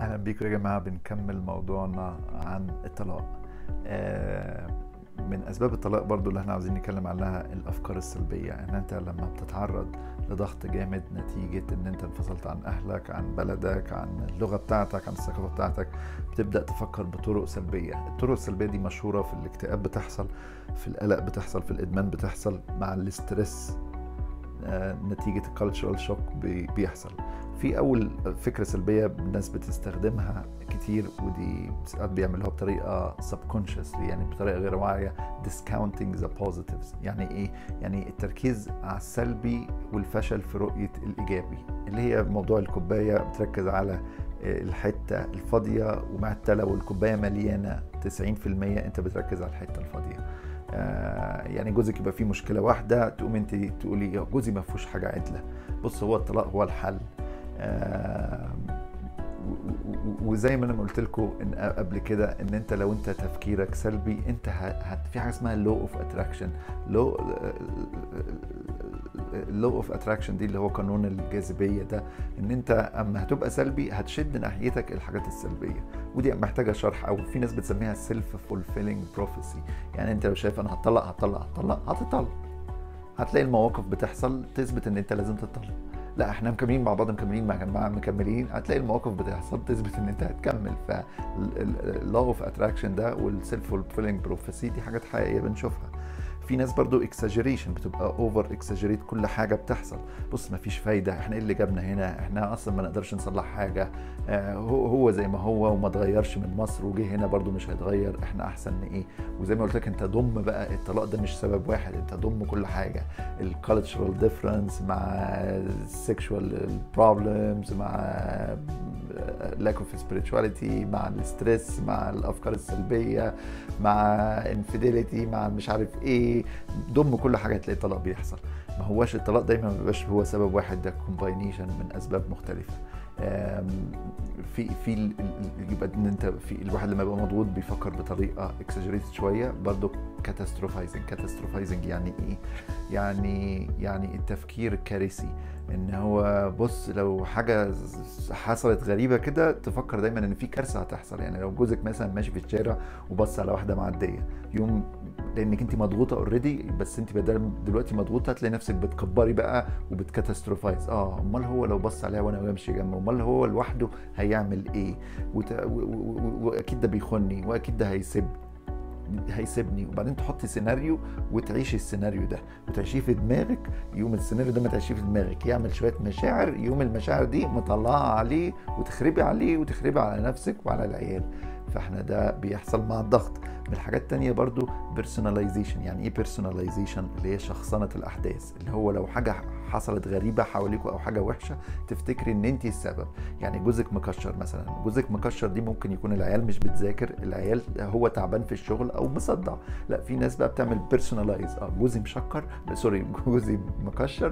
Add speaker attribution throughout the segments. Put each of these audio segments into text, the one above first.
Speaker 1: اهلا بيكم يا جماعه بنكمل موضوعنا عن الطلاق آه، من اسباب الطلاق برضو اللي احنا عاوزين نتكلم عنها الافكار السلبيه ان انت لما بتتعرض لضغط جامد نتيجه ان انت انفصلت عن اهلك عن بلدك عن اللغه بتاعتك عن الثقافه بتاعتك بتبدا تفكر بطرق سلبيه الطرق السلبيه دي مشهوره في الاكتئاب بتحصل في القلق بتحصل في الادمان بتحصل مع الاسترس آه، نتيجة الكالتشرال شوك بيحصل في أول فكرة سلبية الناس بتستخدمها كتير ودي ساعات بيعملوها بطريقة subconsciously يعني بطريقة غير واعية discounting the positives يعني إيه؟ يعني التركيز على السلبي والفشل في رؤية الإيجابي اللي هي موضوع الكوباية بتركز على الحتة الفاضية ومعتلة والكوباية مليانة 90% أنت بتركز على الحتة الفاضية آه، يعني جوزك يبقى فيه مشكله واحده تقوم انت تقولي يا جوزي ما فيهوش حاجه عدله بص هو الطلاق هو الحل آه، و- و- وزي ما انا قلت لكم ان قبل كده ان انت لو انت تفكيرك سلبي انت ه- هت في حاجه اسمها لو اوف اتراكشن لو لو اوف اتراكشن دي اللي هو قانون الجاذبيه ده ان انت اما هتبقى سلبي هتشد ناحيتك الحاجات السلبيه ودي محتاجه شرح او في ناس بتسميها سيلف فولفيلينج بروفيسي يعني انت لو شايف انا هتطلق هتطلق هتطلق هتطلق هتلاقي المواقف بتحصل تثبت ان انت لازم تطلق لا احنا مكملين مع بعض مكملين مع مع مكملين هتلاقي المواقف بتحصل تثبت ان انت هتكمل فاللو اوف اتراكشن ده والسيلف فولفيلينج بروفيسي دي حاجات حقيقيه بنشوفها في ناس برضو اكساجريشن بتبقى اوفر اكساجريت كل حاجه بتحصل بص مفيش فايده احنا ايه اللي جابنا هنا احنا اصلا ما نقدرش نصلح حاجه آه، هو هو زي ما هو وما اتغيرش من مصر وجه هنا برضو مش هيتغير احنا احسن من ايه وزي ما قلت لك انت ضم بقى الطلاق ده مش سبب واحد انت ضم كل حاجه الكالتشرال ديفرنس مع السكشوال بروبلمز مع lack of spirituality مع الستريس مع الافكار السلبيه مع انفيديليتي مع مش عارف ايه ضم كل حاجه تلاقي طلاق بيحصل ما هواش الطلاق دايما ما بيبقاش هو سبب واحد ده كومباينيشن من اسباب مختلفه آم، في في ال- ال- يبقى ان انت في الواحد لما يبقى مضغوط بيفكر بطريقه اكسجريتد شويه برضه كاتاستروفايزنج كاتاستروفايزنج يعني ايه يعني يعني التفكير كارثي ان هو بص لو حاجه حصلت غريبه كده تفكر دايما ان في كارثه هتحصل يعني لو جوزك مثلا ماشي في الشارع وبص على واحده معديه يوم لانك انت مضغوطه اوريدي بس انت بدل دلوقتي مضغوطه هتلاقي نفسك بتكبري بقى وبتكاتاستروفايز اه امال هو لو بص عليها وانا بمشي جنبه امال هو لوحده هيعمل ايه وت... و... و... و... واكيد ده بيخوني واكيد ده هيسيب هيسيبني وبعدين تحطي سيناريو وتعيشي السيناريو ده وتعيشيه في دماغك يوم السيناريو ده ما تعيشيه في دماغك يعمل شويه مشاعر يوم المشاعر دي مطلعه عليه وتخربي عليه وتخربي على نفسك وعلى العيال فاحنا ده بيحصل مع الضغط من الحاجات التانية برضو بيرسوناليزيشن يعني ايه بيرسوناليزيشن اللي هي شخصنة الأحداث اللي هو لو حاجة حصلت غريبة حواليكوا أو حاجة وحشة تفتكري إن أنت السبب يعني جوزك مكشر مثلا جوزك مكشر دي ممكن يكون العيال مش بتذاكر العيال هو تعبان في الشغل أو مصدع لا في ناس بقى بتعمل بيرسوناليز اه جوزي مشكر سوري جوزي مكشر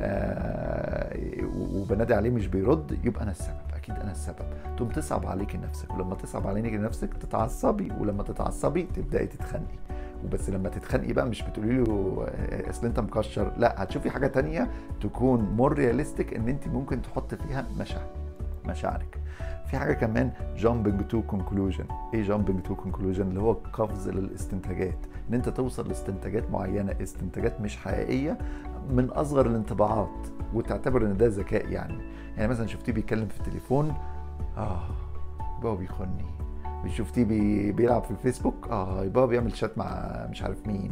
Speaker 1: آه وبنادي عليه مش بيرد يبقى أنا السبب اكيد انا السبب تقوم تصعب عليكي نفسك ولما تصعب عليكي نفسك تتعصبي ولما تتعصبي تبداي تتخانقي وبس لما تتخانقي بقى مش بتقولي له آه، اصل انت مكشر لا هتشوفي حاجه تانية تكون مور رياليستيك ان انت ممكن تحط فيها مشاعر مشاعرك في حاجه كمان jumping تو كونكلوجن ايه jumping تو كونكلوجن اللي هو قفز للاستنتاجات ان انت توصل لاستنتاجات معينه استنتاجات مش حقيقيه من اصغر الانطباعات وتعتبر ان ده ذكاء يعني يعني مثلا شفتيه بيتكلم في التليفون اه يبقى هو بيخوني شفتيه بي بيلعب في الفيسبوك اه يبقى هو بيعمل شات مع مش عارف مين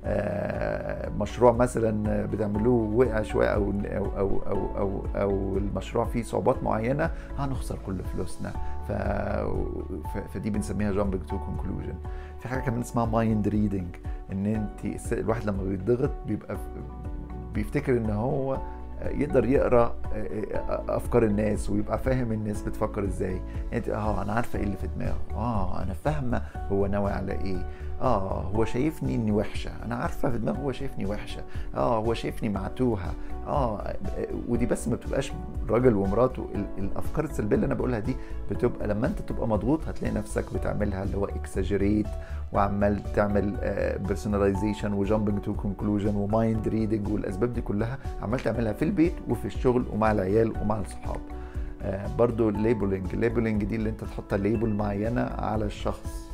Speaker 1: آه مشروع مثلا بتعملوه وقع شويه او او او او او, أو المشروع فيه صعوبات معينه هنخسر كل فلوسنا ف... ف... فدي بنسميها جامبنج تو كونكلوجن في حاجه كمان اسمها مايند ريدنج ان انت الواحد لما بيتضغط بيبقى بيفتكر ان هو يقدر يقرا افكار الناس ويبقى فاهم الناس بتفكر ازاي انت اه انا عارفه ايه اللي في دماغه اه انا فاهمه هو ناوي على ايه اه هو شايفني اني وحشه انا عارفه في دماغه هو شايفني وحشه اه هو شايفني معتوهه اه ودي بس ما بتبقاش راجل ومراته ال- الافكار السلبيه اللي انا بقولها دي بتبقى لما انت تبقى مضغوط هتلاقي نفسك بتعملها اللي هو اكساجريت وعمال تعمل بيرسوناليزيشن وجامبنج تو كونكلوجن ومايند ريدنج والاسباب دي كلها عمال تعملها في البيت وفي الشغل ومع العيال ومع الصحاب آه برضو الليبلنج الليبلنج دي اللي انت تحط ليبل معينه على الشخص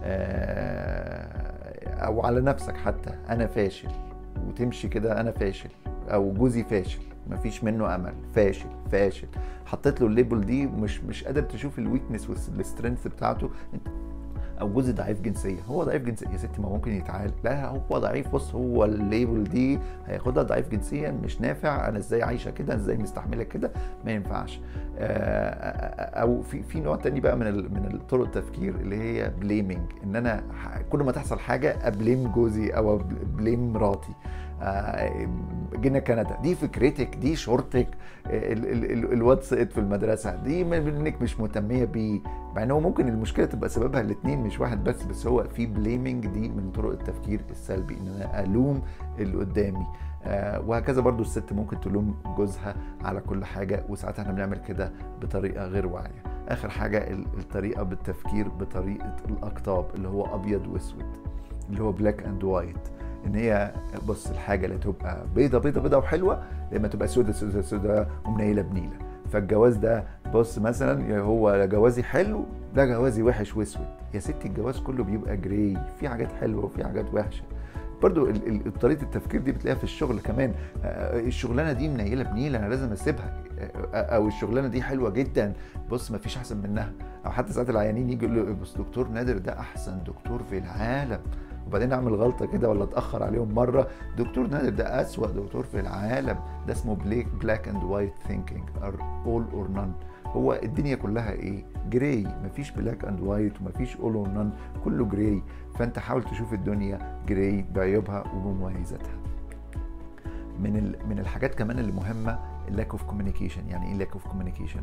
Speaker 1: آه او على نفسك حتى انا فاشل وتمشي كده انا فاشل او جوزي فاشل مفيش منه امل فاشل فاشل حطيت له الليبل دي مش مش قادر تشوف الويكنس والسترينث بتاعته انت او جوزي ضعيف جنسيا هو ضعيف جنسيا يا ستي ما ممكن يتعالج لا هو ضعيف بص هو الليبل دي هياخدها ضعيف جنسيا مش نافع انا ازاي عايشه كده ازاي مستحمله كده ما ينفعش او في في نوع تاني بقى من من طرق التفكير اللي هي بليمنج ان انا كل ما تحصل حاجه ابليم جوزي او ابليم مراتي جينا كندا دي فكرتك دي شورتك الواد سقط في المدرسه دي منك مش مهتميه بيه مع ان هو ممكن المشكله تبقى سببها الاثنين مش واحد بس بس هو في بليمنج دي من طرق التفكير السلبي ان انا الوم اللي قدامي آه وهكذا برضو الست ممكن تلوم جوزها على كل حاجة وساعات احنا بنعمل كده بطريقة غير واعية اخر حاجة الطريقة بالتفكير بطريقة الاقطاب اللي هو ابيض واسود اللي هو بلاك اند وايت ان هي بص الحاجه اللي تبقى بيضه بيضه بيضه وحلوه لما تبقى سودة سودة سودة ومنيله بنيله فالجواز ده بص مثلا هو جوازي حلو ده جوازي وحش واسود يا ستي الجواز كله بيبقى جراي في حاجات حلوه وفي حاجات وحشه برضو طريقه التفكير دي بتلاقيها في الشغل كمان الشغلانه دي منيله بنيله انا لازم اسيبها او الشغلانه دي حلوه جدا بص ما فيش احسن منها او حتى ساعات العيانين يجي يقولوا بص دكتور نادر ده احسن دكتور في العالم وبعدين اعمل غلطه كده ولا اتاخر عليهم مره دكتور نادر ده اسوا دكتور في العالم ده اسمه بلاك بلاك اند وايت ثينكينج ار اول اور نون هو الدنيا كلها ايه جراي مفيش بلاك اند وايت ومفيش اول اور نون كله جراي فانت حاول تشوف الدنيا جراي بعيوبها وبمميزاتها من من الحاجات كمان اللي مهمه اللاك اوف كوميونيكيشن يعني ايه لاك اوف كوميونيكيشن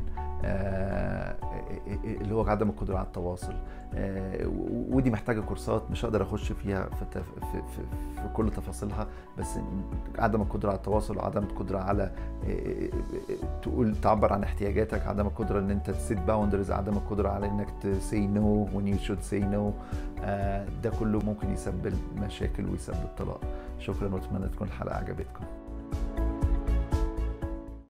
Speaker 1: اللي هو عدم القدره على التواصل آه ودي محتاجه كورسات مش هقدر اخش فيها في, في, في, في, في كل تفاصيلها بس عدم القدره على التواصل وعدم القدره على تقول تعبر عن احتياجاتك عدم القدره ان انت تسيت باوندرز عدم القدره على انك تسي نو when you should say no آه ده كله ممكن يسبب مشاكل ويسبب طلاق شكرا واتمنى تكون الحلقه عجبتكم